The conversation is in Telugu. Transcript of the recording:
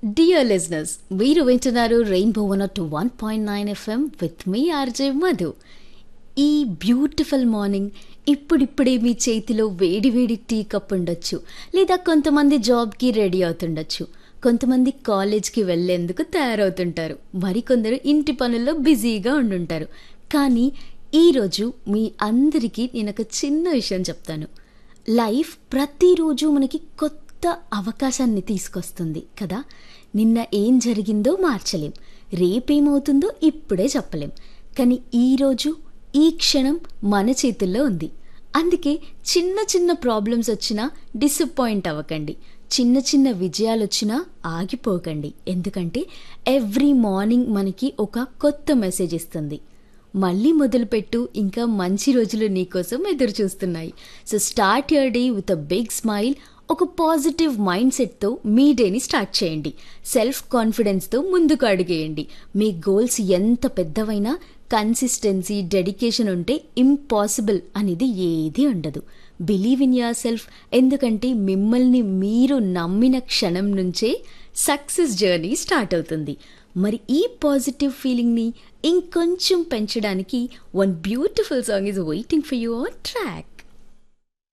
డియర్ లిజనర్స్ మీరు వింటున్నారు rainbow one two one point nine FM with మీ ఆర్జే మధు ఈ బ్యూటిఫుల్ మార్నింగ్ ఇప్పుడిప్పుడే మీ చేతిలో వేడి వేడి టీ కప్ ఉండొచ్చు లేదా కొంతమంది జాబ్కి రెడీ అవుతుండొచ్చు కొంతమంది కాలేజ్కి వెళ్ళేందుకు తయారవుతుంటారు మరికొందరు ఇంటి పనుల్లో బిజీగా ఉండుంటారు కానీ ఈరోజు మీ అందరికీ నేను ఒక చిన్న విషయం చెప్తాను లైఫ్ ప్రతిరోజు మనకి కొత్త అవకాశాన్ని తీసుకొస్తుంది కదా నిన్న ఏం జరిగిందో మార్చలేం రేపేమవుతుందో ఇప్పుడే చెప్పలేం కానీ ఈరోజు ఈ క్షణం మన చేతుల్లో ఉంది అందుకే చిన్న చిన్న ప్రాబ్లమ్స్ వచ్చినా డిసప్పాయింట్ అవ్వకండి చిన్న చిన్న విజయాలు వచ్చినా ఆగిపోకండి ఎందుకంటే ఎవ్రీ మార్నింగ్ మనకి ఒక కొత్త మెసేజ్ ఇస్తుంది మళ్ళీ మొదలుపెట్టు ఇంకా మంచి రోజులు నీకోసం ఎదురు చూస్తున్నాయి so start your day with a big smile ఒక పాజిటివ్ మైండ్ సెట్తో మీ డేని స్టార్ట్ చేయండి సెల్ఫ్ కాన్ఫిడెన్స్తో ముందుకు అడిగేయండి మీ గోల్స్ ఎంత పెద్దవైనా కన్సిస్టెన్సీ డెడికేషన్ ఉంటే ఇంపాసిబుల్ అనేది ఏది ఉండదు బిలీవ్ ఇన్ యువర్ సెల్ఫ్ ఎందుకంటే మిమ్మల్ని మీరు నమ్మిన క్షణం నుంచే సక్సెస్ జర్నీ స్టార్ట్ అవుతుంది మరి ఈ పాజిటివ్ ఫీలింగ్ని ఇంకొంచెం పెంచడానికి one beautiful song is waiting for you on track